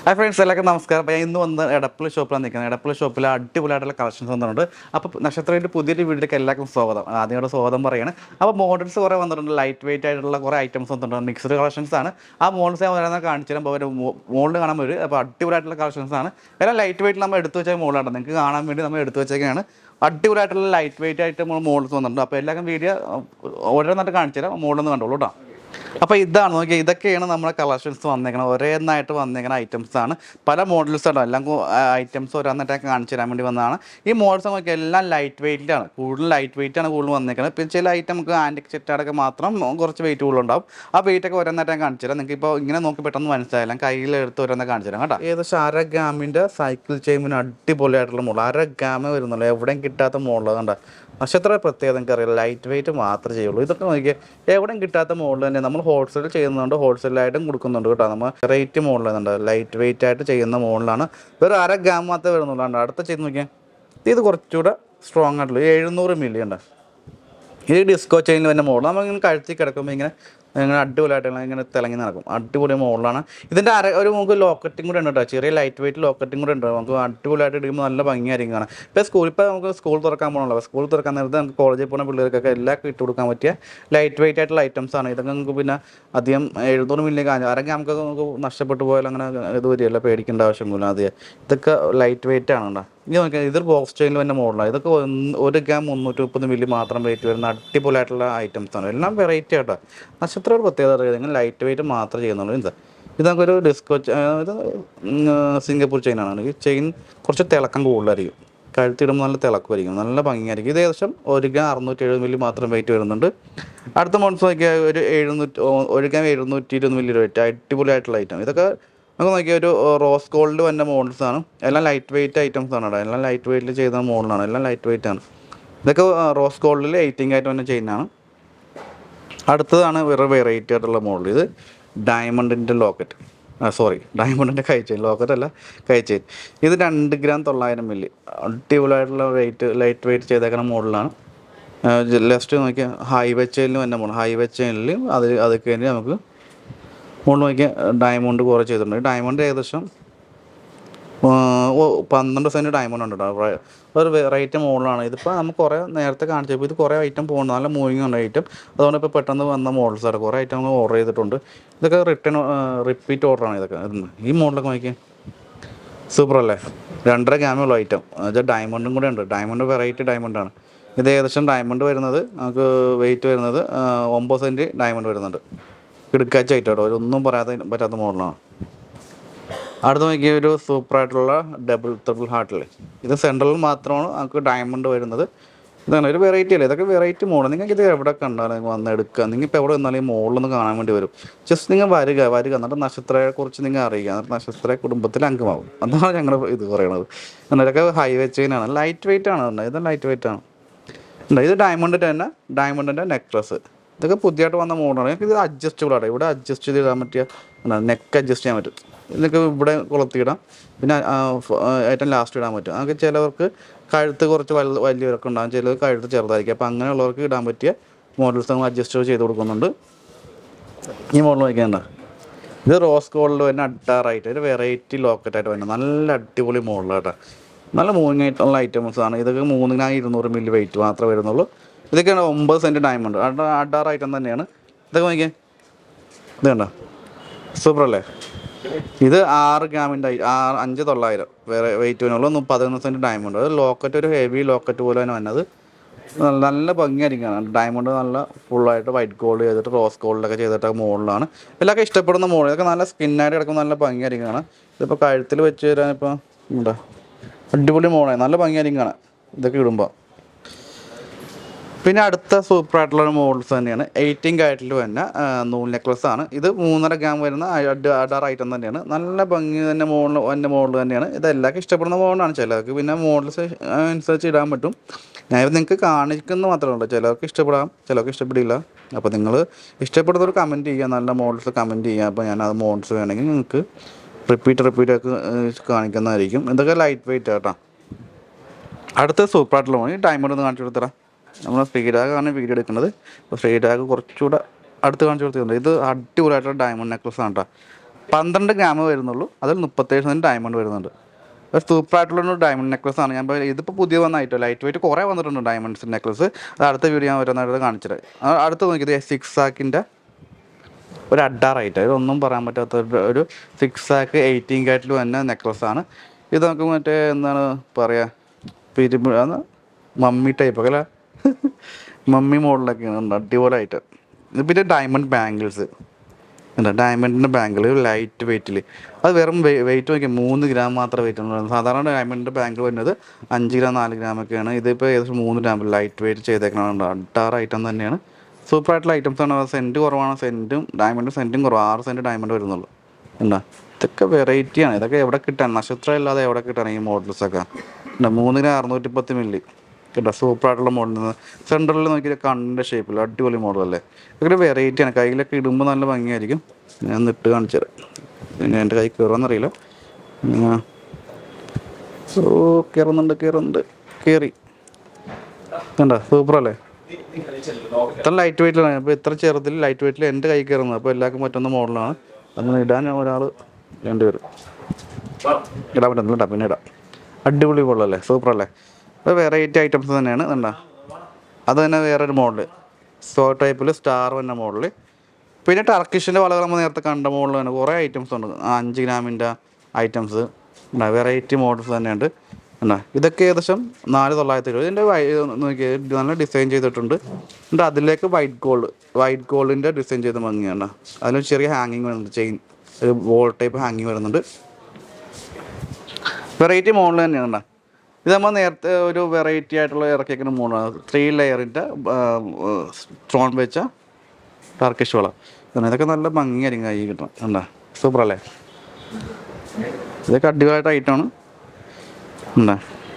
Hi friends എല്ലാവർക്കും നമസ്കാരം അപ്പോൾ ഞാൻ ഇന്ന് വന്ന് എടപ്പള്ളി ഷോപ്പിലാണ് നിൽക്കുന്നത് എടപ്പള്ളി ഷോപ്പിൽ അടിപൊളിയായിട്ടുള്ള കളക്ഷൻസ് വന്നിട്ടുണ്ട് അപ്പോൾ നക്ഷത്രത്തിൻ്റെ പുതിയൊരു വീഡിയോയിലേക്ക് എല്ലാവർക്കും സ്വാഗതം ആദ്യമായിട്ട് സ്വാഗതം പറയുകയാണ് അപ്പോൾ മോഡൽസ് കുറേ വന്നിട്ടുണ്ട് ലൈറ്റ് വെയിറ്റ് ആയിട്ടുള്ള കുറേ ഐറ്റംസ് വന്നിട്ടുണ്ട് മിക്സ്ഡ് കളക്ഷൻസ് ആണ് ആ മോഡൽസ് ഞാൻ വരുന്ന കാണിച്ചു തരാം അപ്പോൾ മോളിൽ കാണാൻ വരും അപ്പോൾ അടിപൊളിയായിട്ടുള്ള കളക്ഷൻസ് ആണ് എല്ലാം ലൈറ്റ് വെയിറ്റ് നമ്മൾ എടുത്തു വെച്ച മോഡലാണ് നിങ്ങൾക്ക് കാണാൻ വേണ്ടി നമ്മൾ എടുത്തു വെച്ചേക്കാണ് അടിപൊളിയായിട്ടുള്ള ലൈറ്റ് വെയിറ്റ് ആയിട്ട് നമ്മൾ മോഡൽസ് വന്നിട്ടുണ്ട് അപ്പോൾ എല്ലാവർക്കും വീഡിയോ ഓരോന്നായിട്ട് കാണിച്ചു തരാം മോഡലൊന്ന് കണ്ടോളൂ കേട്ടോ അപ്പോൾ ഇതാണ് നോക്കിയാൽ ഇതൊക്കെയാണ് നമ്മുടെ കളക്ഷൻസ് വന്നേക്കുന്നത് ഒരേ ഒന്നായിട്ട് വന്നേക്കുന്ന ഐറ്റംസ് ആണ് പല മോഡൽസ് ഉണ്ടോ എല്ലാം ഐറ്റംസ് ഓരോന്നിട്ടൊക്കെ കാണിച്ചു തരാൻ വേണ്ടി വന്നതാണ് ഈ മോഡൽസ് നോക്കിയാൽ എല്ലാം ലൈറ്റ് വെയിറ്റിലാണ് കൂടുതൽ ലൈറ്റ് വെയിറ്റ് ആണ് കൂടുതൽ വന്നേക്കുന്നത് പിന്നെ ചില ഐറ്റം നമുക്ക് ആൻറ്റിക് സെറ്റാടൊക്കെ മാത്രം കുറച്ച് വെയിറ്റ് കൂടുതലുണ്ടാവും ആ വെയിറ്റ് ഒക്കെ ഓരോന്നായിട്ട് ഞാൻ കാണിച്ചു തരാം നിങ്ങൾക്ക് ഇപ്പോൾ ഇങ്ങനെ നോക്കി പെട്ടെന്ന് മനസ്സിലായാലും കയ്യിലെടുത്ത് ഓരോന്നെ കാണിച്ചു തരാം കേട്ടോ ഏകദേശം അര ഗ്രാമിൻ്റെ സൈക്കിൾ ചെയിമിന് അടിപൊളിയായിട്ടുള്ള മോഡൽ അര ഗ്രാമേ വരുന്നുള്ളൂ എവിടെയും കിട്ടാത്ത മോഡൽ കണ്ടോ നക്ഷത്ര പ്രത്യേകത നിങ്ങൾക്ക് അറിയാം ലൈറ്റ് വെയിറ്റ് മാത്രമേ ചെയ്യുള്ളൂ ഇതൊക്കെ നോക്കിയാൽ എവിടെയും കിട്ടാത്ത മോഡൽ തന്നെ നമ്മൾ ഹോൾസെയിൽ ചെയ്യുന്നുണ്ട് ഹോൾസെയിലായിട്ടും കൊടുക്കുന്നുണ്ട് കേട്ടോ നമ്മൾ റേറ്റ് മോഡലുണ്ട് ലൈറ്റ് വെയിറ്റ് ആയിട്ട് ചെയ്യുന്ന മോഡലാണ് വെറും അര ഗ്രാം മാത്രമേ വരുന്നുള്ളൂ കണ്ടോ അടുത്ത ചെയ്ത് നോക്കിയാൽ ഇത് കുറച്ചുകൂടെ സ്ട്രോങ് ആയിട്ടുള്ളൂ എഴുന്നൂറ് മില്ലി ഉണ്ട് ഇത് ഡിസ്കോ ചെയിനിൽ തന്നെ മോഡൽ നമ്മളിങ്ങനെ കഴുത്തി കിടക്കുമ്പോൾ ഇങ്ങനെ ഇങ്ങനെ അടിപൊളിയായിട്ട് ഇങ്ങനെ തിളങ്ങി നടക്കും അടിപൊളി മോഡലാണ് ഇതിൻ്റെ അര ഒരു നമുക്ക് ലോക്കറ്റും കൂടെ ഉണ്ട് കേട്ടോ ചെറിയ ലൈറ്റ് വെയിറ്റ് ലോക്കറ്റും കൂടെ ഉണ്ട് നമുക്ക് അടിപൊളിയായിട്ട് ഇടുമ്പോൾ നല്ല ഭംഗിയായിരിക്കും കാണാം ഇപ്പോൾ സ്കൂൾ ഇപ്പോൾ നമുക്ക് സ്കൂൾ തുറക്കാൻ പോകണല്ലോ സ്കൂൾ തുറക്കാൻ നേരത്ത് നമുക്ക് കോളേജിൽ പോകുന്ന പിള്ളേർക്കൊക്കെ എല്ലാം ഇട്ട് കൊടുക്കാൻ പറ്റിയ ലൈറ്റ് വെയിറ്റ് ആയിട്ടുള്ള ഐറ്റംസ് ആണ് ഇതൊക്കെ നമുക്ക് പിന്നെ അധികം എഴുന്നൂറ് മില്ലി കാഞ്ഞ അരങ്ങി നമുക്ക് നമുക്ക് നഷ്ടപ്പെട്ടു പോയാൽ അങ്ങനെ ഇത് വരികയല്ല പേടിക്കേണ്ട ആവശ്യമൊന്നുമില്ല അധികം ഇതൊക്കെ ലൈറ്റ് വെയിറ്റ് ആണ് കേട്ടോ ഇനി നോക്കിയാൽ ഇതൊരു ബോക്സ് ചെയിനിൽ തന്നെ മോഡലാണ് ഇതൊക്കെ ഒന്ന് ഒരു ഗ്രാം മുന്നൂറ്റി മുപ്പത് മില്ലി മാത്രം വെയിറ്റ് വരുന്ന അടിപൊളിയായിട്ടുള്ള ഐറ്റംസ് ആണ് എല്ലാം വെറൈറ്റി ആട്ടോ നക്ഷത്ര ഒരു പ്രത്യേകത അറിയാം നിങ്ങൾ ലൈറ്റ് വെയിറ്റ് മാത്രമേ ചെയ്യുന്നുള്ളൂ എന്താ ഇത് നമുക്കൊരു ഡിസ്കോ ചെ- ഇത് ഉം, സിംഗപ്പൂർ ചെയിനാണ് ഈ ചെയിൻ കുറച്ച് തിളക്കം കൂടുതലായിരിക്കും കഴുത്തിടുമ്പോൾ നല്ല തിളക്കമായിരിക്കും നല്ല ഭംഗിയായിരിക്കും ഇത് ഏകദേശം ഒരു ഗ്രാം അറുന്നൂറ്റി എഴുപത് മില്ലി മാത്രം വെയിറ്റ് വരുന്നുണ്ട് അടുത്ത മോഡൽസ് നോക്കിയാൽ ഒരു എഴുന്നൂറ്റി ഒരു ഗ്രാം എഴുന്നൂറ്റി ഇരുപത് മില്ലി വെയിറ്റ് അടിപൊളിയായിട്ടുള്ള ഐറ്റം ഇതൊക്കെ നമുക്ക് നോക്കിയാൽ ഒരു റോസ് ഗോൾഡ് വന്ന മോഡൽസ് ആണ് എല്ലാം ലൈറ്റ് വെയിറ്റ് ഐറ്റംസ് ആണ് കേട്ടോ എല്ലാം ലൈറ്റ് വെയിറ്റിൽ ചെയ്ത മോഡലാണ് എല്ലാം ലൈറ്റ് വെയിറ്റ് ആണ് ഇതൊക്കെ റോസ് ഗോൾഡിൽ എയ്റ്റിംഗ് ആയിട്ട് തന്നെ ചെയ്യുന്നതാണ് അടുത്തതാണ് വേറെ വെറൈറ്റി ആയിട്ടുള്ള മോഡൽ ഇത് ഡയമണ്ടിൻ്റെ ലോക്കറ്റ് ആ സോറി ഡയമണ്ടിൻ്റെ കൈ ചെയിൻ ലോക്കറ്റ് അല്ല കൈ ചെയിൻ ഇത് രണ്ട് ഗ്രാം തൊള്ളായിരം മില്ലി അടിപൊളിയായിട്ടുള്ള വെയിറ്റ് ലൈറ്റ് വെയിറ്റ് ചെയ്തേക്കുന്ന മോഡലാണ് ലെസ്റ്റ് നോക്കിയാൽ ഹൈവേ ചെയിനിൽ തന്നെ മോഡൽ ഹൈവേ ചെയിനിൽ അത് അതൊക്കെ വേണ്ടി നമുക്ക് മോഡൽ നോക്കിയാൽ ഡയമണ്ട് കുറേ ചെയ്തിട്ടുണ്ട് ഡയമണ്ട് ഏകദേശം ആ, ഓ പന്ത്രണ്ട് സെൻറ്റ് ഡയമണ്ട് ഉണ്ട് കേട്ടോ റേ- ഒരു വെറൈറ്റി മോഡലാണ് ഇതിപ്പോൾ നമുക്ക് കുറേ നേരത്തെ കാണിച്ചപ്പോൾ ഇത് കുറേ ഐറ്റം പോകുന്നു നല്ല മൂവിങ് ഉണ്ട് ഐറ്റം അതുകൊണ്ട് ഇപ്പോൾ പെട്ടെന്ന് വന്ന മോഡൽസ് ആണ് കുറേ ഐറ്റം നമ്മൾ ഓർഡർ ചെയ്തിട്ടുണ്ട് ഇതൊക്കെ റിട്ടേൺ റിപ്പീറ്റ് ഓർഡറാണ് ഇതൊക്കെ ഇതൊന്ന്. ഈ മോഡലൊക്കെ നോക്കിയാൽ സൂപ്പർ അല്ലേ രണ്ടര ഗ്രാമുള്ള ഐറ്റം എന്നുവെച്ചാൽ ഡയമണ്ടും കൂടെ ഉണ്ട് ഡയമണ്ട് വെറൈറ്റി ഡയമണ്ടാണ് ഇത് ഏകദേശം ഡയമണ്ട് വരുന്നത് നമുക്ക് വെയിറ്റ് വരുന്നത് ആ, ഒമ്പത് സെൻറ്റ് ഡയമണ്ട് വരുന്നുണ്ട് കിടക്കാച്ച ഐറ്റം കേട്ടോ ഒന്നും പറയാത്ത പറ്റാത്ത മോഡലാണ് അടുത്ത നോക്കിയ ഒരു സൂപ്പറായിട്ടുള്ള ഡബിൾ ട്രിപ്പിൾ ഹാർട്ടിൽ ഇത് സെൻട്രലിൽ മാത്രമാണ് നമുക്ക് ഡയമണ്ട് വരുന്നത് ഇതാണ് ഒരു വെറൈറ്റി അല്ലേ ഇതൊക്കെ വെറൈറ്റി മോഡൽ നിങ്ങൾക്ക് ഇത് എവിടെ കണ്ടാലും നിങ്ങൾക്ക് വന്ന് എടുക്കുക നിങ്ങൾ ഇപ്പോൾ എവിടെ നിന്നാലും ഈ മോളിലൊന്ന് കാണാൻ വേണ്ടി വരും ജസ്റ്റ് നിങ്ങൾ വരിക വരിക എന്നിട്ട് നക്ഷത്രത്തെക്കുറിച്ച് നിങ്ങൾ അറിയുക എന്നിട്ട് നക്ഷത്ര കുടുംബത്തിൽ അംഗമാവും അതാണ് ഞങ്ങൾ ഇത് പറയണത് എന്നിട്ടൊക്കെ ഹൈവേ ചെയിനാണ് ലൈറ്റ് വെയിറ്റ് ആണ് പറഞ്ഞത് ഇത് ലൈറ്റ് വെയിറ്റ് ആണ് ഉണ്ട് ഇത് ഡയമണ്ടിൻ്റെ തന്നെ ഡയമണ്ടിൻ്റെ നെക്ലസ് ഇതൊക്കെ പുതിയതായിട്ട് വന്ന മോഡലാണ് ഇത് അഡ്ജസ്റ്റബിൾ ആണ് ഇവിടെ അഡ്ജസ്റ്റ് ചെയ്ത് ഇടാൻ പറ്റിയ നെക്ക് അഡ്ജസ്റ്റ് ചെയ്യാൻ പറ്റും ഇതൊക്കെ ഇവിടെ കൊളുത്തിയിടാം പിന്നെ ആ, ഫ- ആ, ഏറ്റവും ലാസ്റ്റ് ഇടാൻ പറ്റും അതൊക്കെ ചിലവർക്ക് കഴുത്ത് കുറച്ച് വലുത് വലിയവരൊക്കെ ഉണ്ടാകും ചിലർ കഴുത്ത് ചെറുതായിരിക്കും അപ്പോൾ അങ്ങനെയുള്ളവർക്ക് ഇടാൻ പറ്റിയ മോഡൽസ് നമ്മൾ അഡ്ജസ്റ്റ് ചെയ്ത് കൊടുക്കുന്നുണ്ട് ഈ മോഡൽ നോക്കിയാണ്ട ഇത് റോസ് ഗോൾഡ് തന്നെ അഡാറായിട്ട് ഒരു വെറൈറ്റി ലോക്കറ്റായിട്ട് വരുന്നത് നല്ല അടിപൊളി മോഡലാട്ടോ നല്ല മൂവിങ് ആയിട്ടുള്ള ഐറ്റംസ് ആണ് ഇതൊക്കെ മൂന്നിനാ ഇരുന്നൂറ് മില്ലി വെയിറ്റ് മാത്രമേ വരുന്നുള്ളൂ ഇതൊക്കെയാണ് ഒമ്പത് സെൻറ്റ് ഡയമണ്ട് അഡ അഡാർ ഐറ്റം തന്നെയാണ് ഇതൊക്കെ നോക്കിയേ ഇത് കണ്ടോ സൂപ്പർ അല്ലേ ഇത് ആറ് ഗ്രാമിൻ്റെ ആറ് അഞ്ച് തൊള്ളായിരം വേറെ വെയിറ്റ് വരുന്നുള്ളൂ പതിനൊന്ന് സെൻറ്റ് ഡയമണ്ട് അത് ലോക്കറ്റ് ഒരു ഹെവി ലോക്കറ്റ് പോലെ തന്നെ വന്നത് നല്ല നല്ല ഭംഗിയായിരിക്കും ഡയമണ്ട് നല്ല ഫുള്ളായിട്ട് വൈറ്റ് ഗോൾഡ് ചെയ്തിട്ട് റോസ് ഗോൾഡൊക്കെ ചെയ്തിട്ട് മോഡലാണ് എല്ലാവർക്കും ഇഷ്ടപ്പെടുന്ന മോഡൽ ഇതൊക്കെ നല്ല സ്കിന്നായിട്ട് കിടക്കുന്ന നല്ല ഭംഗിയായിരിക്കും കാണാൻ ഇതിപ്പോൾ കഴുത്തിൽ വെച്ച് തരാൻ ഇപ്പോൾ എന്താ അടിപൊളി മോഡലാണ് നല്ല ഭംഗിയായിരിക്കും കാണാൻ ഇതൊക്കെ ഇടുമ്പോൾ പിന്നെ അടുത്ത സൂപ്പർ ആയിട്ടുള്ള മോഡൽസ് തന്നെയാണ് എയ്റ്റീൻ കാരറ്റിൽ തന്നെ ആ, നൂൽ നെക്ലസ് ആണ് ഇത് മൂന്നര ഗ്രാം വരുന്ന അഡ- അഡാർ ഐറ്റം തന്നെയാണ് നല്ല ഭംഗി തന്നെ മോഡൽ എൻ്റെ മോഡൽ തന്നെയാണ് ഇത് എല്ലാവർക്കും ഇഷ്ടപ്പെടുന്ന മോഡലാണ് ചിലർക്ക് പിന്നെ മോഡൽസ് അനുസരിച്ച് ഇടാൻ പറ്റും ഞാൻ ഇത് നിങ്ങൾക്ക് കാണിക്കുന്ന മാത്രമേ ഉള്ളൂ ചിലർക്ക് ഇഷ്ടപ്പെടാം ചിലർക്ക് ഇഷ്ടപ്പെടില്ല അപ്പോൾ നിങ്ങൾ ഇഷ്ടപ്പെടുന്നവർ കമൻറ്റ് ചെയ്യുക നല്ല മോഡൽസ് കമൻറ്റ് ചെയ്യുക അപ്പോൾ ഞാൻ അത് മോഡൽസ് വേണമെങ്കിൽ നിങ്ങൾക്ക് റിപ്പീറ്റ് റിപ്പീറ്റ് ഒക്കെ ഏഹ്, കാണിക്കുന്നതായിരിക്കും ഇതൊക്കെ ലൈറ്റ് വെയിറ്റ് കേട്ടോ അടുത്ത സൂപ്പർ ആയിട്ടുള്ള മോഡൽ ഈ ഡയമണ്ട് ഒന്ന് കാണിച്ചു കൊടുത്തരാം നമ്മൾ ഫ്രീ ടാഗാണ് വീഡിയോ എടുക്കുന്നത് അപ്പോൾ ഫ്രീ ടാഗ് കുറച്ചുകൂടെ അടുത്ത് കാണിച്ചു കൊടുത്തിട്ടുണ്ട് ഇത് അടിപൊളിയായിട്ടുള്ള ഡയമണ്ട് നെക്ലസ് ആണ് കേട്ടോ പന്ത്രണ്ട് ഗ്രാം വരുന്നുള്ളൂ അതിൽ മുപ്പത്തേഴ് സെൻറ്റ് ഡയമണ്ട് വരുന്നുണ്ട് ഒരു സൂപ്പറായിട്ടുള്ള ഒരു ഡയമണ്ട് നെക്ലസ് ആണ് ഞാൻ ഇപ്പോൾ ഇതിപ്പോൾ പുതിയ വന്ന ഐറ്റം ലൈറ്റ് വെയിറ്റ് കുറേ വന്നിട്ടുണ്ട് ഡയമണ്ട്സ് നെക്ലസ് അത് അടുത്ത വീഡിയോ ഞാൻ വരുന്നതായിട്ട് കാണിച്ചത് അടുത്ത് നോക്കിയത് സിക്സ് ആക്കിൻ്റെ ഒരു അഡാറായിട്ട് ഇതൊന്നും പറയാൻ പറ്റാത്ത ഒരു- ഒരു സിക്സ് ആക്ക് എയ്റ്റീൻ കാറ്റിൽ തന്നെ നെക്ലസ് ആണ് ഇത് നമുക്ക് മറ്റേ എന്താണ് പറയുക പിരിമ അത് മമ്മി ടൈപ്പ് ഒക്കെ അല്ലേ മമ്മി മോഡലൊക്കെയാണ് ഉണ്ട് അടിപൊളിയായിട്ട് ഇത് പിന്നെ ഡയമണ്ട് ബാംഗിൾസ് എന്താ ഡയമണ്ടിൻ്റെ ബാങ്കിൾ ലൈറ്റ് വെയിറ്റിൽ അത് വെറും വെയിറ്റ് നോക്കിയാൽ മൂന്ന് ഗ്രാം മാത്രമേ വെയിറ്റ് ഉള്ളൂ സാധാരണ ഡയമണ്ടിൻ്റെ ബാങ്കിൾ വരുന്നത് അഞ്ച് ഗ്രാം നാല് ഗ്രാം ഒക്കെയാണ് ഇതിപ്പോൾ ഏകദേശം മൂന്ന് ഗ്രാം ലൈറ്റ് വെയിറ്റ് ചെയ്തേക്കണത് അഡാറ് ഐറ്റം തന്നെയാണ് സൂപ്പർ ആയിട്ടുള്ള ഐറ്റംസ് ആണ് സെൻറ്റ് കുറവാണ് സെൻറ്റും ഡയമണ്ടും സെൻറ്റും കുറവ് ആറ് സെൻറ്റ് ഡയമണ്ട് വരുന്നുള്ളൂ എന്താ ഇതൊക്കെ വെറൈറ്റിയാണ് ഇതൊക്കെ എവിടെ കിട്ടാൻ നക്ഷത്രം ഇല്ലാതെ എവിടെ കിട്ടാൻ ഈ models ഒക്കെ എന്താ മൂന്നിന് അറുന്നൂറ്റി പത്ത് മില്ലി കേട്ടോ സൂപ്പർ ആയിട്ടുള്ള മോഡൽ സെൻറ്ററിൽ നോക്കിയാൽ കണ്ണിൻ്റെ ഷേപ്പിൽ അടിപൊളി മോഡൽ അല്ലേ ഇതൊക്കെ വെറൈറ്റിയാണ് കയ്യിലൊക്കെ ഇടുമ്പോൾ നല്ല ഭംഗിയായിരിക്കും ഞാൻ ഒന്ന് ഇട്ട് കാണിച്ചു തരാം പിന്നെ എൻ്റെ കൈ കയറുമെന്നറിയില്ല ആ. ഓ കയറുന്നുണ്ട് കയറുന്നുണ്ട് കയറി കണ്ടോ സൂപ്പർ അല്ലേ ഇത്ര ലൈറ്റ് വെയിറ്റിലാണ് അപ്പോൾ ഇത്ര ചെറുതിൽ ലൈറ്റ് വെയിറ്റിൽ എൻ്റെ കൈ കയറുന്നത് അപ്പോൾ എല്ലാവർക്കും പറ്റുന്ന മോഡലാണ് അങ്ങനെ ഇടാൻ ഒരാൾ രണ്ടുപേരും ഇടാൻ പറ്റുന്നില്ല പിന്നെ ഇടാം അടിപൊളി മോഡലല്ലേ സൂപ്പർ അല്ലേ അത് വെറൈറ്റി ഐറ്റംസ് തന്നെയാണ് കണ്ടാ അത് തന്നെ വേറൊരു മോഡൽ സോ ടൈപ്പിൽ സ്റ്റാർ വന്ന മോഡൽ പിന്നെ ടർക്കിഷിൻ്റെ വളകൾ നമ്മൾ നേരത്തെ കണ്ട മോഡൽ തന്നെ കുറേ ഐറ്റംസ് ഉണ്ട് ആ അഞ്ച് ഗ്രാമിൻ്റെ ഐറ്റംസ് വെറൈറ്റി മോഡൽസ് തന്നെയുണ്ട് എന്നാ ഇതൊക്കെ ഏകദേശം നാല് തൊള്ളായിരത്തി എഴുപത് ഇതിൻ്റെ നോക്കിയാൽ നല്ല ഡിസൈൻ ചെയ്തിട്ടുണ്ട് എന്നിട്ട് അതിലേക്ക് വൈറ്റ് ഗോൾഡ് വൈറ്റ് ഗോൾഡിൻ്റെ ഡിസൈൻ ചെയ്ത ഭംഗിയാണ് അതിലും ചെറിയ ഹാങ്ങിങ് വരുന്നുണ്ട് ചെയിൻ ഒരു ബോൾ ടൈപ്പ് ഹാങ്ങിങ് വരുന്നുണ്ട് വെറൈറ്റി മോഡൽ തന്നെയാണ് കേട്ടോ ഇത് നമ്മൾ നേരത്തെ ഒരു വെറൈറ്റി ആയിട്ടുള്ള ഇറക്കിയേക്കുന്ന മോഡലാണ് ത്രീ ലെയറിൻ്റെ സ്ട്രോൺ വെച്ച ടർക്കിഷ് വള കാരണം ഇതൊക്കെ നല്ല ഭംഗിയായിരിക്കും കൈ കിട്ടണം കണ്ടാ സൂപ്പർ അല്ലേ ഇതൊക്കെ അടിപൊളിയായിട്ട് ഐറ്റമാണ് എന്താ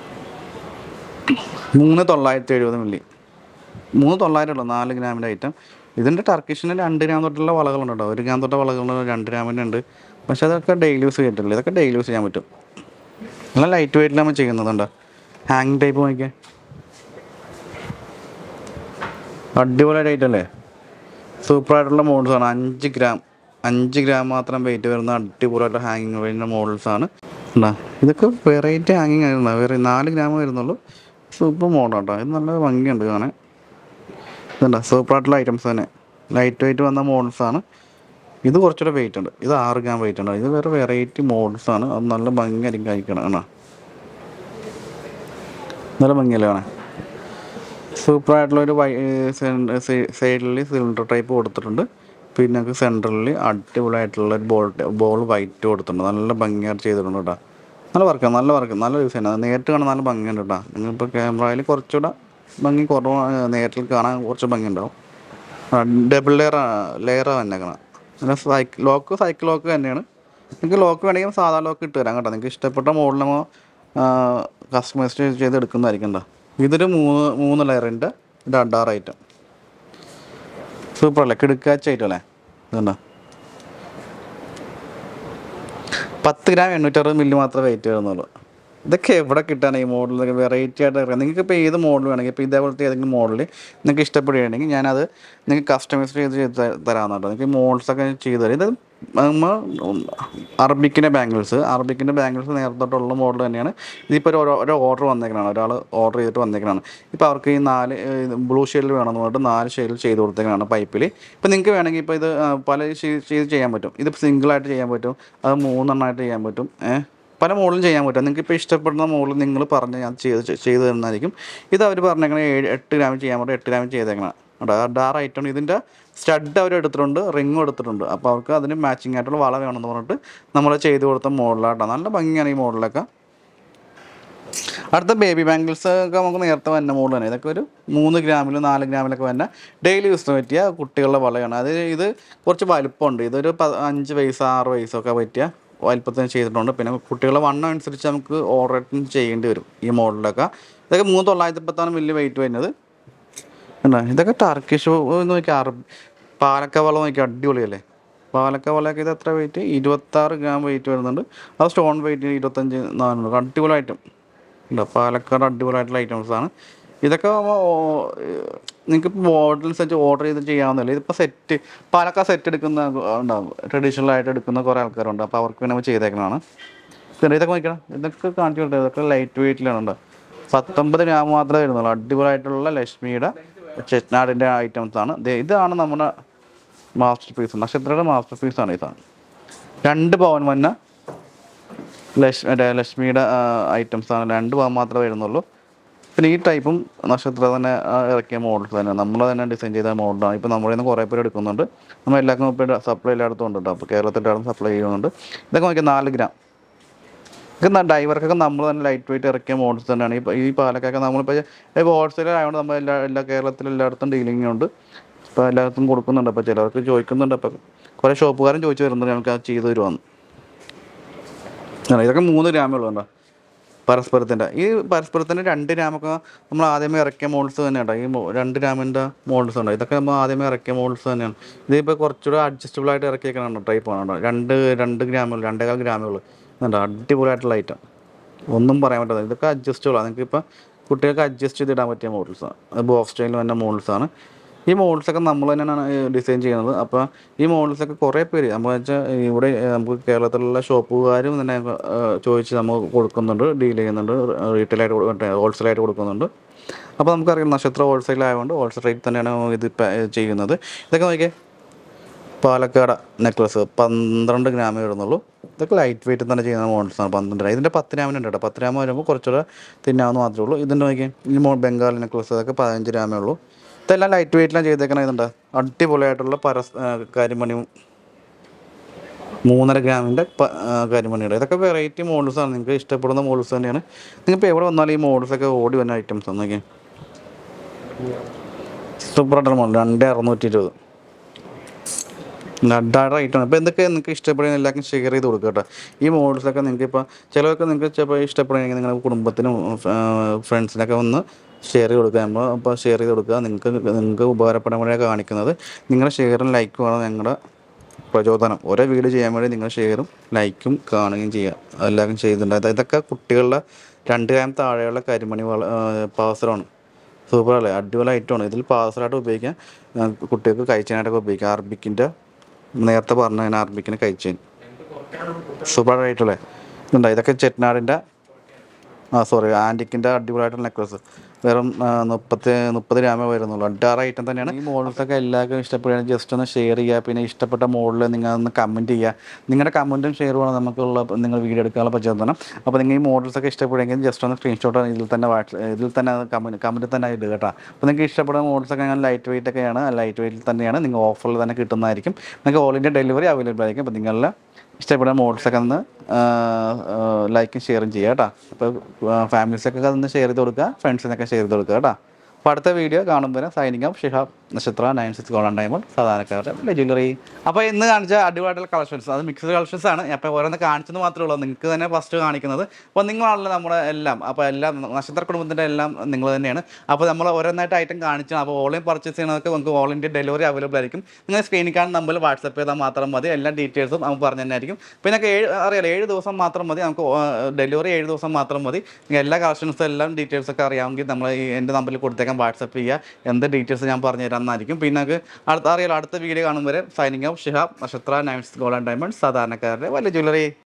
മൂന്ന് തൊള്ളായിരത്തി എഴുപത് മില്ലി മൂന്ന് തൊള്ളായിരം ഉള്ളൂ നാല് ഗ്രാമിൻ്റെ ഐറ്റം ഇതിൻ്റെ ടർക്കിഷിന് രണ്ട് ഗ്രാം തൊട്ടുള്ള വളകളുണ്ട് കേട്ടോ ഒരു ഗ്രാം തൊട്ട വളകളുണ്ട് രണ്ട് ഗ്രാമിൻ്റെ ഉണ്ട് പക്ഷേ അതൊക്കെ ഡെയിലി യൂസ് ചെയ്തിട്ടില്ല ഇതൊക്കെ ഡെയിലി യൂസ് ചെയ്യാൻ പറ്റും നല്ല ലൈറ്റ് വെയിറ്റിൽ നമ്മൾ ചെയ്യുന്നതുണ്ട് ഹാങ് ടൈപ്പ് നോക്കിയാൽ അടിപൊളി റേറ്റ് അല്ലേ സൂപ്പർ ആയിട്ടുള്ള മോഡൽസ് ആണ് അഞ്ച് ഗ്രാം അഞ്ച് ഗ്രാം മാത്രം വെയിറ്റ് വരുന്ന അടിപൊളിയായിട്ട് ഹാങ്ങിങ് വരുന്ന മോഡൽസ് ആണ് ഉണ്ടാ ഇതൊക്കെ വെറൈറ്റി ഹാങ്ങിങ് ആയിരുന്നു വേറെ നാല് ഗ്രാം വരുന്നുള്ളൂ സൂപ്പർ മോഡൽ കേട്ടോ ഇത് നല്ല ഭംഗിയുണ്ട് കാണാൻ ഇതുണ്ടോ സൂപ്പർ ആയിട്ടുള്ള ഐറ്റംസ് തന്നെ ലൈറ്റ് വെയിറ്റ് വന്ന മോഡൽസ് ആണ് ഇത് കുറച്ചുകൂടെ വെയിറ്റ് ഉണ്ട് ഇത് ആറ് ഗ്രാം വെയിറ്റ് ഉണ്ട് ഇത് വേറെ വെറൈറ്റി മോഡൽസ് ആണ് അത് നല്ല ഭംഗിയായിരിക്കും കഴിക്കണം കാണാ നല്ല ഭംഗിയല്ലേ കാണാൻ സൂപ്പർ ആയിട്ടുള്ള ഒരു സൈഡിൽ സിലിണ്ടർ ടൈപ്പ് കൊടുത്തിട്ടുണ്ട് പിന്നെ നമുക്ക് സെൻറ്ററിൽ അടിപൊളിയായിട്ടുള്ള ഒരു ബോൾ ബോൾ വൈറ്റ് കൊടുത്തിട്ടുണ്ട് നല്ല ഭംഗിയായിട്ട് ചെയ്തിട്ടുണ്ട് കേട്ടോ നല്ല വർക്കാണ് നല്ല വർക്ക് നല്ല ഡിസൈൻ അത് നേരിട്ട് കാണാൻ നല്ല ഭംഗിയുണ്ട് കേട്ടോ നിങ്ങളിപ്പോൾ ക്യാമറയിൽ കുറച്ചുകൂടെ ഭംഗി കുറവാണ് നേരിൽ കാണാൻ കുറച്ച് ഭംഗി ഉണ്ടാവും ഡബിൾ ലെയർ ലെയറാണ് വന്നേക്കണം പിന്നെ സൈക്കിൾ ലോക്ക് സൈക്കിൾ ലോക്ക് തന്നെയാണ് നിങ്ങൾക്ക് ലോക്ക് വേണമെങ്കിൽ സാധാ ലോക്ക് ഇട്ട് തരാം കേട്ടോ നിങ്ങൾക്ക് ഇഷ്ടപ്പെട്ട മോഡൽ നമ്മൾ കസ്റ്റമൈസ് ചെയ്ത് എടുക്കുന്നതായിരിക്കും കേട്ടോ ഇതൊരു മൂന്ന് മൂന്ന് ലെയറിൻ്റെ ഒരു അഡാർ ഐറ്റം സൂപ്പർ അല്ലേ കിടുക്കാച്ച ഐറ്റം അല്ലേ ഇതുണ്ടോ പത്ത് ഗ്രാം എണ്ണൂറ്ററുപത് മില്ലി മാത്രമേ വെയിറ്റ് വരുന്നുള്ളൂ ഇതൊക്കെ എവിടെ കിട്ടാൻ ഈ മോഡൽ ഇതൊക്കെ വെറൈറ്റി ആയിട്ട് ഇറങ്ങാം നിങ്ങൾക്ക് ഇപ്പോൾ ഏത് മോഡൽ വേണമെങ്കിൽ ഇപ്പോൾ ഇതേപോലത്തെ ഏതെങ്കിലും മോഡൽ നിങ്ങൾക്ക് ഇഷ്ടപ്പെടുകയാണെങ്കിൽ ഞാനത് നിങ്ങൾക്ക് കസ്റ്റമൈസ് ചെയ്ത് ചെയ്ത് ത- തരാവുന്നതാണ് നിങ്ങൾക്ക് മോഡൽസൊക്കെ ചെയ്ത് തരും ഇത് നമ്മൾ അറബിക്കിൻ്റെ ബാംഗിൾസ് അറബിക്കിൻ്റെ ബാംഗിൾസ് നേരത്തോട്ടുള്ള മോഡൽ തന്നെയാണ് ഇതിപ്പോൾ ഒരു ഒരു ഓർഡർ വന്നേക്കണാണ് ഒരാൾ ഓർഡർ ചെയ്തിട്ട് വന്നേക്കണാണ് ഇപ്പോൾ അവർക്ക് ഈ നാല് ബ്ലൂ ഷെയ്ഡിൽ വേണമെന്ന് പറഞ്ഞിട്ട് നാല് ഷെയ്ഡിൽ ചെയ്ത് കൊടുത്തേക്കാണ് പൈപ്പിൽ ഇപ്പോൾ നിങ്ങൾക്ക് വേണമെങ്കിൽ ഇപ്പോൾ ഇത് ആ, പല ഷെയ്ഡ് ചെയ്ത് ചെയ്യാൻ പറ്റും ഇത് സിംഗിളായിട്ട് ചെയ്യാൻ പറ്റും അത് മൂന്നെണ്ണമായിട്ട് ചെയ്യാൻ പറ്റും ഏഹ് പല മോഡലും ചെയ്യാൻ പറ്റും നിങ്ങൾക്ക് ഇപ്പോൾ ഇഷ്ടപ്പെടുന്ന മോഡൽ നിങ്ങൾ പറഞ്ഞ് ഞാൻ ചെയ്ത് ചെയ്ത് തരുന്നതായിരിക്കും ഇത് അവർ പറഞ്ഞേക്കണേ ഏഴ് എട്ട് ഗ്രാമിൽ ചെയ്യാൻ പറ്റും എട്ട് ഗ്രാമിൽ ചെയ്തേക്കണം ഡാർ ഐറ്റം ഇതിൻ്റെ സ്റ്റഡ് അവർ എടുത്തിട്ടുണ്ട് റിങ്ങും എടുത്തിട്ടുണ്ട് അപ്പോൾ അവർക്ക് അതിന് മാച്ചിങ് ആയിട്ടുള്ള വള വേണമെന്ന് പറഞ്ഞിട്ട് നമ്മൾ ചെയ്ത് കൊടുത്ത മോഡലാട്ടോ നല്ല ഭംഗിയാണ് ഈ മോഡലൊക്കെ അടുത്ത ബേബി ബാംഗിൾസ് ഒക്കെ നമുക്ക് നേരത്തെ വന്ന മോഡൽ തന്നെ ഇതൊക്കെ ഒരു മൂന്ന് ഗ്രാമിലും നാല് ഗ്രാമിലൊക്കെ വന്ന ഡെയിലി യൂസിന് പറ്റിയ കുട്ടികളുടെ വളയാണ് അത് ഇത് കുറച്ച് വലുപ്പമുണ്ട് ഇതൊരു പ അഞ്ച് വയസ്സ് ആറ് വയസ്സൊക്കെ പറ്റിയ വലുപ്പത്തിന് ചെയ്തിട്ടുണ്ട് പിന്നെ കുട്ടികളുടെ വണ്ണം അനുസരിച്ച് നമുക്ക് ഓർഡർ ചെയ്യേണ്ടി വരും ഈ മോഡലൊക്കെ ഇതൊക്കെ മൂന്ന് തൊള്ളായിരത്തി പത്താണ് വലിയ വെയിറ്റ് വരുന്നത് എന്താ ഇതൊക്കെ ടർക്കിഷ് നോക്കി അറബ് പാലക്ക വളം നോക്കി അടിപൊളിയല്ലേ പാലക്ക വളമൊക്കെ ഇത് എത്ര വെയിറ്റ് ഇരുപത്താറ് ഗ്രാം വെയിറ്റ് വരുന്നുണ്ട് അത് സ്റ്റോൺ വെയിറ്റ് ഇരുപത്തഞ്ച് നാനൂറ് അടിപൊളി ഐറ്റം ഉണ്ട് പാലക്കാട് അടിപൊളിയായിട്ടുള്ള ഐറ്റംസ് ആണ് ഇതൊക്കെ നിങ്ങൾക്ക് മോഡൽ അനുസരിച്ച് ഓർഡർ ചെയ്ത് ചെയ്യാവുന്നില്ല ഇതിപ്പോൾ സെറ്റ് പാലക്കാട് സെറ്റ് എടുക്കുന്ന ഉണ്ടാവും ട്രഡീഷണൽ ആയിട്ട് എടുക്കുന്ന കുറേ ആൾക്കാരുണ്ട് അപ്പോൾ അവർക്ക് വേണ്ടി നമ്മൾ ചെയ്തേക്കുന്നതാണ് പിന്നെ ഇതൊക്കെ നോക്കണം ഇതൊക്കെ കാണിച്ചു കൊടുത്തത് ഇതൊക്കെ ലൈറ്റ് വെയിറ്റിലാണ് ഉണ്ട് പത്തൊമ്പത് ഗ്രാം മാത്രമേ വരുന്നുള്ളൂ അടിപൊളിയായിട്ടുള്ള ലക്ഷ്മിയുടെ ചെറ്റ്നാടിൻ്റെ ഐറ്റംസ് ആണ് ദേ ഇതാണ് നമ്മുടെ മാസ്റ്റർ പീസ് നക്ഷത്രയുടെ മാസ്റ്റർ പീസാണ് ഇതാണ് രണ്ട് പവൻ വന്ന ലക്ഷ്മി മറ്റേ ലക്ഷ്മിയുടെ ഐറ്റംസ് ആണ് രണ്ട് പവൻ മാത്രമേ വരുന്നുള്ളൂ പിന്നെ ഈ ടൈപ്പും നക്ഷത്ര തന്നെ ആ, ഇറക്കിയ മോഡൽസ് തന്നെ നമ്മൾ തന്നെ ഡിസൈൻ ചെയ്ത മോഡലാണ് ഇപ്പോൾ നമ്മുടെ നിന്ന് കുറേ പേര് എടുക്കുന്നുണ്ട് നമ്മൾ എല്ലാവർക്കും ഇപ്പോൾ സപ്ലൈ എല്ലായിടത്തും ഉണ്ട് കേട്ടോ അപ്പോൾ കേരളത്തിൻ്റെ സപ്ലൈ ചെയ്യുന്നുണ്ട് ഇതൊക്കെ നോക്കിയാൽ നാല് ഗ്രാം ഇതൊക്കെ ഡൈവർക്കൊക്കെ നമ്മൾ തന്നെ ലൈറ്റ് വെയിറ്റ് ഇറക്കിയ മോഡൽസ് തന്നെയാണ് ഈ പ- ഈ പാലക്കൊക്കെ നമ്മളിപ്പോൾ ഇപ്പോൾ ഹോൾസെയിൽ ആയതുകൊണ്ട് നമ്മൾ എല്ലാ എല്ലാ കേരളത്തിലും എല്ലായിടത്തും ഡീലിംഗ് ഉണ്ട് ഇപ്പോൾ എല്ലായിടത്തും കൊടുക്കുന്നുണ്ട് അപ്പോൾ ചിലർക്ക് ചോദിക്കുന്നുണ്ട് അപ്പോൾ കുറേ ഷോപ്പുകാരൻ ചോദിച്ചു വരുന്നുണ്ട് ഞങ്ങൾക്ക് അത് ചെയ്തു തരുവാന്ന് ആ, ഇതൊക്കെ മൂന്ന് ഗ്രാമേ ഉള്ളൂ കേട്ടോ പരസ്പരത്തിൻ്റെ ഈ പരസ്പരത്തിൻ്റെ രണ്ട് ഗ്രാമൊക്കെ നമ്മൾ ആദ്യമേ ഇറക്കിയ മോഡൽസ് തന്നെയാണ് ഈ മോ- രണ്ട് ഗ്രാമിൻ്റെ മോഡൽസ് ഉണ്ട് ഇതൊക്കെ നമ്മൾ ആദ്യമേ ഇറക്കിയ മോഡൽസ് തന്നെയാണ് ഇതിപ്പോൾ കുറച്ചുകൂടെ അഡ്ജസ്റ്റബിൾ ആയിട്ട് ഇറക്കിയേക്കണം ടൈപ്പ് ആണ് കേട്ടോ രണ്ട് രണ്ട് ഗ്രാമുള്ളൂ രണ്ടേകാൽ ഗ്രാമേ ഉള്ളൂ ഇതുണ്ട് അടിപൊളിയായിട്ടുള്ള ഐറ്റം ഒന്നും പറയാൻ പറ്റാത്ത ഇതൊക്കെ അഡ്ജസ്റ്റബിൾ ആണ് നിങ്ങൾക്ക് ഇപ്പോൾ കുട്ടികൾക്ക് അഡ്ജസ്റ്റ് ചെയ്തിടാൻ പറ്റിയ മോഡൽസാണ് ബോക്സ് സ്റ്റൈലിൽ തന്നെ മോഡൽസാണ് ഈ മോഡൽസൊക്കെ നമ്മൾ തന്നെയാണ് ഡിസൈൻ ചെയ്യുന്നത് അപ്പോൾ ഈ മോഡൽസൊക്കെ കുറേ പേര് നമ്മൾ വെച്ചാൽ ഇവിടെ ഏഹ്, നമുക്ക് കേരളത്തിലുള്ള ഷോപ്പുകാരും തന്നെ ഏഹ്, ചോദിച്ച് നമുക്ക് കൊടുക്കുന്നുണ്ട് ഡീൽ ചെയ്യുന്നുണ്ട് റീറ്റെയിലായിട്ട് മറ്റേ ഹോൾസെയിലായിട്ട് കൊടുക്കുന്നുണ്ട് അപ്പോൾ നമുക്കറിയാം നക്ഷത്ര ഹോൾസെയിൽ ആയതുകൊണ്ട് ഹോൾസെയിൽ റേറ്റ് തന്നെയാണ് ഇത് ഇപ്പം ചെയ്യുന്നത് ഇതൊക്കെ നോക്കിയേ പാലക്കാട് നെക്ലസ് പന്ത്രണ്ട് ഗ്രാമേ വരുന്നുള്ളൂ ഇതൊക്കെ ലൈറ്റ് വെയിറ്റ് തന്നെ ചെയ്യുന്ന മോഡൽസാണ് പന്ത്രണ്ട് ഗ്രാം ഇതിൻ്റെ പത്ത് ഗ്രാമിനുണ്ട് കേട്ടോ പത്ത് ഗ്രാം വരുമ്പോൾ കുറച്ചുകൂടെ തിന്നാവുന്ന മാത്രമേ ഉള്ളൂ ഇതിൻ്റെ നോക്കിയാൽ ഈ മോ ബംഗാൾ നെക്ലസ് അതൊക്കെ പതിനഞ്ച് ഗ്രാമേ ഉള്ളൂ ഇതെല്ലാം ലൈറ്റ് വെയിറ്റിലാണ് ചെയ്തേക്കണ ഇതുണ്ട് അടിപൊളിയായിട്ടുള്ള പരസ് ആ, കരിമണിയും മൂന്നര ഗ്രാമിൻ്റെ പ- ആ, കരിമണിയുടെ ഇതൊക്കെ വെറൈറ്റി മോഡൽസാണ് നിങ്ങൾക്ക് ഇഷ്ടപ്പെടുന്ന മോഡൽസ് തന്നെയാണ് നിങ്ങളിപ്പോൾ എവിടെ വന്നാലും ഈ മോഡൽസൊക്കെ ഓടി വന്ന ഐറ്റംസ് ആണ് നോക്കിയാൽ സൂപ്പർ ആയിട്ടുള്ള മോഡൽ രണ്ട് അറുന്നൂറ്റി ഇരുപത് ലഡായുടെ ഐറ്റമാണ് ഇപ്പോൾ എന്തൊക്കെ നിങ്ങൾക്ക് ഇഷ്ടപ്പെടുന്ന എല്ലാവർക്കും ഷെയർ ചെയ്ത് കൊടുക്കുക കേട്ടോ ഈ മോഡൽസൊക്കെ നിങ്ങൾക്ക് ഇപ്പോൾ ചിലവർക്ക് നിങ്ങൾക്ക് ചിലപ്പോൾ ഇഷ്ടപ്പെടുകയാണെങ്കിൽ നിങ്ങളുടെ കുടുംബത്തിനും ഫ്രണ്ട്സിനൊക്കെ ഒന്ന് ഷെയർ ചെയ്ത് കൊടുക്കുക നമ്മൾ അപ്പോൾ ഷെയർ ചെയ്ത് കൊടുക്കുക നിങ്ങൾക്ക് നിങ്ങൾക്ക് ഉപകാരപ്പെടാൻ വേണ്ടിയാണ് കാണിക്കുന്നത് നിങ്ങളുടെ ഷെയറും ലൈക്കുമാണ് ഞങ്ങളുടെ പ്രചോദനം ഓരോ വീഡിയോ ചെയ്യാൻ വേണ്ടി നിങ്ങൾ ഷെയറും ലൈക്കും കാണുകയും ചെയ്യുക എല്ലാവരും ചെയ്യുന്നുണ്ട് അത് ഇതൊക്കെ കുട്ടികളുടെ രണ്ട് കാലം താഴെയുള്ള കരിമണി വള പാസറാണ് സൂപ്പർ അല്ലേ അടിപൊളി ഐറ്റമാണ് ഇതിൽ പാർസലായിട്ട് ഉപയോഗിക്കാം ആ, കുട്ടികൾക്ക് കഴിച്ചാനായിട്ടൊക്കെ ഉപയോഗിക്കാം അറബിക്കിൻ്റെ നേരത്തെ പറഞ്ഞ അറബിക്കിന് കഴിച്ചേൻ സൂപ്പർ ആയിട്ടല്ലേ ഇതുണ്ടോ ഇതൊക്കെ ചെറ്റ്നാടിൻ്റെ ആ സോറി ആൻറ്റിക്കിൻ്റെ അടിപൊളിയായിട്ടുള്ള നെക്ലസ് വെറും ആ, മുപ്പത്തി മുപ്പത് ഗ്രാമേ വരുന്നുള്ളൂ അഡാറ് ഐറ്റം തന്നെയാണ് ഈ മോഡൽസൊക്കെ എല്ലാവർക്കും ഇഷ്ടപ്പെടുകയാണെങ്കിൽ ജസ്റ്റ് ഒന്ന് ഷെയർ ചെയ്യുക പിന്നെ ഇഷ്ടപ്പെട്ട മോഡൽ നിങ്ങൾ ഒന്ന് കമൻറ്റ് ചെയ്യുക നിങ്ങളുടെ കമൻറ്റും ഷെയറുമാണ് നമുക്കുള്ള നിങ്ങൾ വീഡിയോ എടുക്കാനുള്ള പ്രചോദനം അപ്പോൾ നിങ്ങൾ ഈ മോഡൽസൊക്കെ ഇഷ്ടപ്പെടുമെങ്കിൽ ജസ്റ്റ് ഒന്ന് സ്ക്രീൻഷോട്ട് ഇതിൽ തന്നെ വാട്സ് ഇതിൽ തന്നെ കമൻറ്റ് കമൻറ്റ് തന്നെ ഇടുക കേട്ടോ അപ്പോൾ നിങ്ങൾക്ക് ഇഷ്ടപ്പെടുന്ന മോഡൽസൊക്കെ ഞാൻ ലൈറ്റ് വെയിറ്റ് ഒക്കെയാണ് ലൈറ്റ് വെയിറ്റിൽ തന്നെയാണ് നിങ്ങൾ ഓഫറിൽ തന്നെ കിട്ടുന്നതായിരിക്കും നിങ്ങൾക്ക് ഓൾ ഇന്ത്യ ഡെലിവറി അവൈലബിൾ ആയിരിക്കും അപ്പോൾ നിങ്ങളുടെ ഇഷ്ടപ്പെടുന്ന മോഡൽസൊക്കെ ഒന്ന് ലൈക്കും ഷെയറും ചെയ്യുക കേട്ടോ അപ്പോൾ ഫാമിലീസൊക്കെ അതൊന്ന് ഷെയർ ചെയ്ത് കൊടുക്കുക ഫ്രണ്ട്സിനൊക്കെ ഷെയർ ചെയ്ത് കൊടുക്കുക കേട്ടോ അപ്പോൾ അടുത്ത വീഡിയോ കാണുമ്പോൾ signing off Shihab Nakshatra nine six golden diamond സാധാരണക്കാരുടെ ജ്വല്ലറി അപ്പോൾ ഇന്ന് കാണിച്ച അടിപൊളിയായിട്ടുള്ള കളക്ഷൻസ് അത് മിക്സ്ഡ് കളക്ഷൻസ് ആണ് അപ്പോൾ ഓരോന്ന് കാണിച്ചത് മാത്രമേ ഉള്ളൂ നിങ്ങൾക്ക് തന്നെ ഫസ്റ്റ് കാണിക്കുന്നത് അപ്പോൾ നിങ്ങളാണല്ലോ നമ്മുടെ എല്ലാം അപ്പോൾ എല്ലാം നക്ഷത്ര കുടുംബത്തിൻ്റെ എല്ലാം നിങ്ങൾ തന്നെയാണ് അപ്പോൾ നമ്മൾ ഓരോന്നായിട്ട് ഐറ്റം കാണിച്ചു അപ്പോൾ ഓൺലൈൻ പർച്ചേസ് ചെയ്യണതൊക്കെ നമുക്ക് ഓൾ ഇന്ത്യ ഡെലിവറി അവൈലബിൾ ആയിരിക്കും നിങ്ങൾ സ്ക്രീനിൽ കാണുന്ന നമ്പറിൽ വാട്സപ്പ് ചെയ്താൽ മാത്രം മതി എല്ലാ ഡീറ്റെയിൽസും നമുക്ക് പറഞ്ഞു തന്നെ ആയിരിക്കും പിന്നെ ഒക്കെ ഏഴ് അറിയാലോ ഏഴ് ദിവസം മാത്രം മതി നമുക്ക് ഡെലിവറി ഏഴ് ദിവസം മാത്രം മതി നിങ്ങൾക്ക് എല്ലാ കളക്ഷൻസും എല്ലാം ഡീറ്റെയിൽസ് ഒക്കെ അറിയാമെങ്കിൽ നമ്മൾ ഈ എൻ്റെ നമ്പറിൽ കൊടുത്തേക്കാൻ വാട്സപ്പ് ചെയ്യുക എന്ത് ഡീറ്റെയിൽസ് ഞാൻ പറഞ്ഞു തരാമെന്നായിരിക്കും പിന്നെ നമുക്ക് അടുത്ത അറിയാലോ അടുത്ത വീഡിയോ കാണും വരെ സൈനിങ് ഓഫ് ഷിഹാബ് നക്ഷത്ര നയൻസ് ഗോൾഡ് ആൻഡ് ഡയമണ്ട് സാധാരണക്കാരുടെ വലിയ ജ്വല്ലറി